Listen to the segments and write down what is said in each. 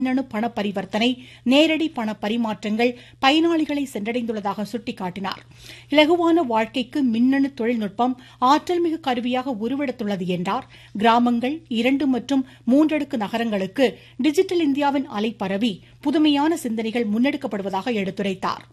மின்னணு பண பரிவர்த்தனை நேரடி பண பரிமாற்றங்கள் பயனாளிகளை சென்றடைந்துள்ளதாக சுட்டிக்காட்டினார் இலகுவான வாழ்க்கைக்கு மின்னணு தொழில்நுட்பம் ஆற்றல்மிகு கருவியாக உருவெடுத்துள்ளது என்றார் கிராமங்கள் இரண்டு மற்றும் மூன்றடுக்கு நகரங்களுக்கு டிஜிட்டல் இந்தியாவின் அலை பரவி புதுமையான சிந்தனைகள் முன்னெடுக்கப்படுவதாக எடுத்துரைத்தார்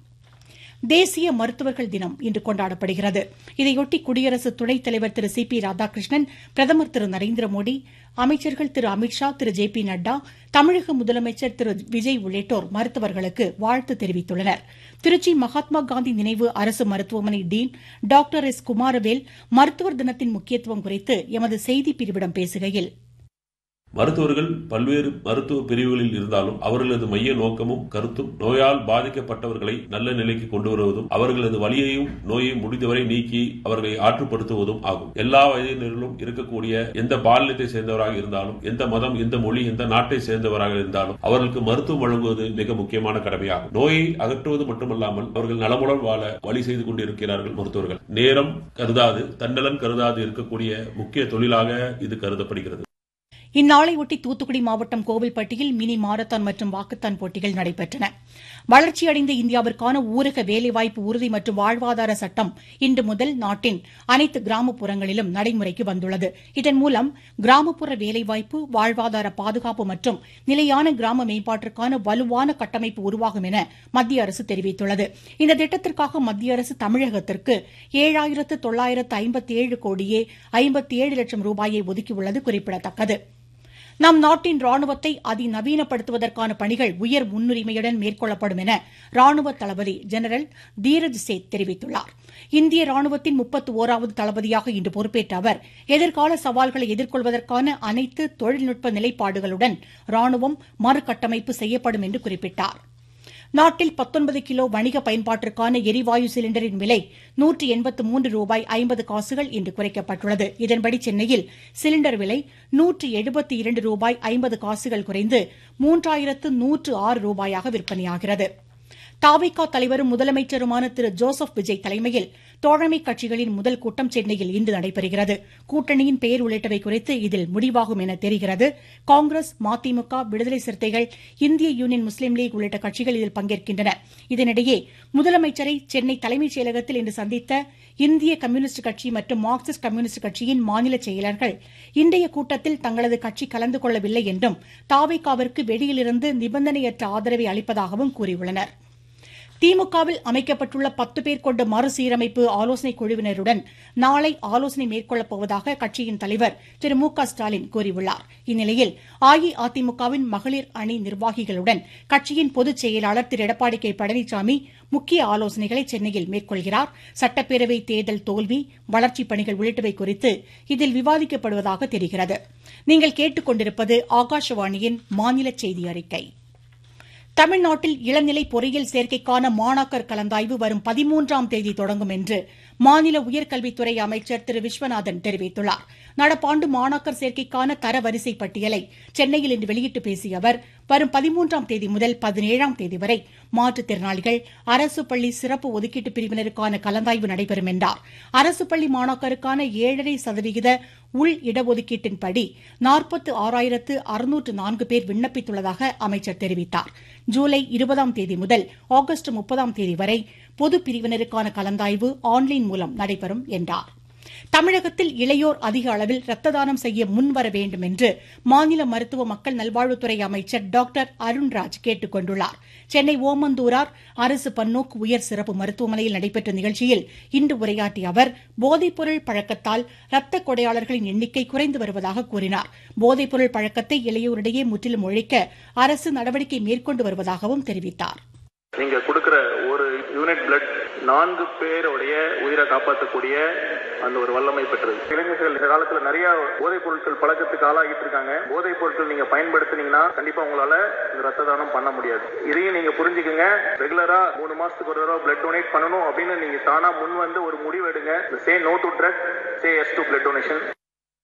தேசிய மருத்துவர்கள் தினம் இன்று கொண்டாடப்படுகிறது இதையொட்டி குடியரசு துணைத் தலைவர் திரு சி பி ராதாகிருஷ்ணன் பிரதமர் திரு நரேந்திர மோடி அமைச்சர்கள் திரு அமித்ஷா திரு ஜே பி நட்டா தமிழக முதலமைச்சர் திரு விஜய் உள்ளிட்டோர் மருத்துவர்களுக்கு வாழ்த்து தெரிவித்துள்ளனர் திருச்சி மகாத்மா காந்தி நினைவு அரசு மருத்துவமனை டீன் டாக்டர் எஸ் குமாரவேல் மருத்துவர் தினத்தின் முக்கியத்துவம் குறித்து எமது செய்திப் பிரிவிடம் பேசுகையில் மருத்துவர்கள் பல்வேறு மருத்துவ பிரிவுகளில் இருந்தாலும் அவர்களது மைய நோக்கமும் கருத்தும் நோயால் பாதிக்கப்பட்டவர்களை நல்ல நிலைக்கு கொண்டு வருவதும் அவர்களது வலியையும் நோயையும் முடிந்தவரை நீக்கி அவர்களை ஆற்றுப்படுத்துவதும் ஆகும் எல்லா வயதினரிலும் இருக்கக்கூடிய எந்த பாலினத்தை சேர்ந்தவராக இருந்தாலும் எந்த மதம் எந்த மொழி எந்த நாட்டை சேர்ந்தவராக இருந்தாலும் அவர்களுக்கு மருத்துவம் வழங்குவது மிக முக்கியமான கடமையாகும் நோயை அகற்றுவது மட்டுமல்லாமல் அவர்கள் நலமுடன் வாழ வழி செய்து கொண்டிருக்கிறார்கள் மருத்துவர்கள் நேரம் கருதாது தன்னலன் கருதாது இருக்கக்கூடிய முக்கிய தொழிலாக இது கருதப்படுகிறது இந்நாளையொட்டி தூத்துக்குடி மாவட்டம் கோவில்பட்டியில் மினி மாரத்தான் மற்றும் வாக்குத்தான் போட்டிகள் நடைபெற்றன வளர்ச்சியடைந்த இந்தியாவிற்கான ஊரக வேலைவாய்ப்பு உறுதி மற்றும் வாழ்வாதார சட்டம் இன்று முதல் நாட்டின் அனைத்து கிராமப்புறங்களிலும் நடைமுறைக்கு வந்துள்ளது இதன் மூலம் கிராமப்புற வேலைவாய்ப்பு வாழ்வாதார பாதுகாப்பு மற்றும் நிலையான கிராம மேம்பாட்டிற்கான வலுவான கட்டமைப்பு உருவாகும் என மத்திய அரசு தெரிவித்துள்ளது இந்த திட்டத்திற்காக மத்திய அரசு தமிழகத்திற்கு ஏழாயிரத்து தொள்ளாயிரத்து ஐம்பத்தி ஏழு கோடியே ஐம்பத்தி ஏழு லட்சம் ரூபாயை ஒதுக்கியுள்ளது குறிப்பிடத்தக்கது நம் நாட்டின் ராணுவத்தை அதிநவீனப்படுத்துவதற்கான பணிகள் உயர் முன்னுரிமையுடன் மேற்கொள்ளப்படும் என ராணுவ தளபதி ஜெனரல் தீரஜ் சேத் தெரிவித்துள்ளார் இந்திய ராணுவத்தின் முப்பத்து ஓராவது தளபதியாக இன்று பொறுப்பேற்ற அவர் எதிர்கால சவால்களை எதிர்கொள்வதற்கான அனைத்து தொழில்நுட்ப நிலைப்பாடுகளுடன் ராணுவம் மறுகட்டமைப்பு செய்யப்படும் என்று குறிப்பிட்டார் நாட்டில் பத்தொன்பது கிலோ வணிக பயன்பாட்டிற்கான எரிவாயு சிலிண்டரின் விலை நூற்று எண்பத்து மூன்று ரூபாய் ஐம்பது காசுகள் இன்று குறைக்கப்பட்டுள்ளது இதன்படி சென்னையில் சிலிண்டர் விலை நூற்று எழுபத்தி இரண்டு ரூபாய் ஐம்பது காசுகள் குறைந்து மூன்றாயிரத்து நூற்று ஆறு ரூபாயாக விற்பனையாகிறது தாவிகா தலைவரும் முதலமைச்சருமான திரு ஜோசப் விஜய் தலைமையில் தோழமை கட்சிகளின் முதல் கூட்டம் சென்னையில் இன்று நடைபெறுகிறது கூட்டணியின் பெயர் உள்ளிட்டவை குறித்து இதில் முடிவாகும் என தெரிகிறது காங்கிரஸ் மதிமுக விடுதலை சிறுத்தைகள் இந்திய யூனியன் முஸ்லீம் லீக் உள்ளிட்ட கட்சிகள் இதில் பங்கேற்கின்றன இதனிடையே முதலமைச்சரை சென்னை தலைமைச் செயலகத்தில் இன்று சந்தித்த இந்திய கம்யூனிஸ்ட் கட்சி மற்றும் மார்க்சிஸ்ட் கம்யூனிஸ்ட் கட்சியின் மாநில செயலர்கள் இன்றைய கூட்டத்தில் தங்களது கட்சி கலந்து கொள்ளவில்லை என்றும் தாவிகாவிற்கு வெளியிலிருந்து நிபந்தனையற்ற ஆதரவை அளிப்பதாகவும் கூறியுள்ளனா் திமுகவில் அமைக்கப்பட்டுள்ள பத்து பேர் கொண்ட மறுசீரமைப்பு ஆலோசனைக் குழுவினருடன் நாளை ஆலோசனை மேற்கொள்ளப் போவதாக கட்சியின் தலைவர் திரு மு க ஸ்டாலின் கூறியுள்ளார் இந்நிலையில் அஇஅதிமுகவின் மகளிர் அணி நிர்வாகிகளுடன் கட்சியின் பொதுச் செயலாளர் திரு எடப்பாடி கே பழனிசாமி முக்கிய ஆலோசனைகளை சென்னையில் மேற்கொள்கிறார் சட்டப்பேரவை தேர்தல் தோல்வி வளர்ச்சிப் பணிகள் உள்ளிட்டவை குறித்து இதில் விவாதிக்கப்படுவதாக தெரிகிறது நீங்கள் கேட்டுக் கொண்டிருப்பது ஆகாஷவாணியின் மாநில செய்தி அறிக்கை தமிழ்நாட்டில் இளநிலை பொறியியல் சேர்க்கைக்கான மாணாக்கர் கலந்தாய்வு வரும் பதிமூன்றாம் தேதி தொடங்கும் என்று மாநில உயர்கல்வித்துறை அமைச்சர் திரு விஸ்வநாதன் தெரிவித்துள்ளார் நடப்பாண்டு மாணாக்கர் சேர்க்கைக்கான தரவரிசை பட்டியலை சென்னையில் இன்று வெளியிட்டு பேசிய அவர் வரும் பதிமூன்றாம் தேதி முதல் பதினேழாம் தேதி வரை மாற்றுத்திறனாளிகள் அரசு பள்ளி சிறப்பு ஒதுக்கீட்டு பிரிவினருக்கான கலந்தாய்வு நடைபெறும் என்றார் அரசு பள்ளி மாணாக்கருக்கான ஏழரை சதவிகித உள் இடஒதுக்கீட்டின்படி நாற்பத்து ஆறாயிரத்து அறுநூற்று நான்கு பேர் விண்ணப்பித்துள்ளதாக அமைச்சர் தெரிவித்தார் ஜூலை இருபதாம் தேதி முதல் ஆகஸ்ட் முப்பதாம் தேதி வரை பொது பிரிவினருக்கான கலந்தாய்வு ஆன்லைன் மூலம் நடைபெறும் என்றார் தமிழகத்தில் இளையோர் அதிக அளவில் ரத்த தானம் செய்ய முன்வர வேண்டும் என்று மாநில மருத்துவ மக்கள் நல்வாழ்வுத்துறை அமைச்சர் டாக்டர் அருண்ராஜ் கேட்டுக் கொண்டுள்ளார் சென்னை ஓமந்தூரார் அரசு பன்னோக்கு உயர் சிறப்பு மருத்துவமனையில் நடைபெற்ற நிகழ்ச்சியில் இன்று உரையாற்றிய அவர் போதைப்பொருள் பழக்கத்தால் ரத்த கொடையாளர்களின் எண்ணிக்கை குறைந்து வருவதாக கூறினார் போதைப்பொருள் பழக்கத்தை இளையோரிடையே முற்றிலும் ஒழிக்க அரசு நடவடிக்கை மேற்கொண்டு வருவதாகவும் தெரிவித்தார் நீங்க கொடுக்கிற ஒரு யூனிட் பிளட் நான்கு பேருடைய உயிரை காப்பாற்றக்கூடிய அந்த ஒரு வல்லமை பெற்றது இளைஞர்கள் இந்த காலத்துல நிறைய போதைப் பொருட்கள் பழக்கத்துக்கு ஆளாகிட்டு இருக்காங்க போதைப் பொருட்கள் நீங்க பயன்படுத்தினீங்கன்னா கண்டிப்பா உங்களால இந்த ரத்த தானம் பண்ண முடியாது இதையும் நீங்க புரிஞ்சுக்கங்க ரெகுலரா மூணு மாசத்துக்கு ஒரு தடவை பிளட் டொனேட் பண்ணணும் அப்படின்னு நீங்க தானா முன் வந்து ஒரு முடிவு எடுங்க say no to drug say yes to blood donation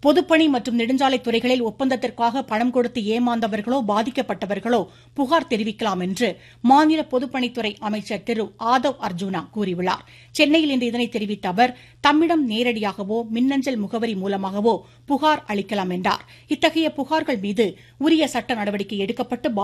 பொதுப்பணி மற்றும் நெடுஞ்சாலை துறைகளில் ஒப்பந்தத்திற்காக பணம் கொடுத்து ஏமாந்தவர்களோ பாதிக்கப்பட்டவர்களோ புகார் தெரிவிக்கலாம் என்று மாநில பொதுப்பணித்துறை அமைச்சர் திரு ஆதவ் அர்ஜுனா கூறியுள்ளார் சென்னையில் இன்று இதனை தெரிவித்த அவர் தம்மிடம் நேரடியாகவோ மின்னஞ்சல் முகவரி மூலமாகவோ புகார் அளிக்கலாம் என்றார் இத்தகைய புகார்கள் மீது உரிய சட்ட நடவடிக்கை எடுக்கப்பட்டு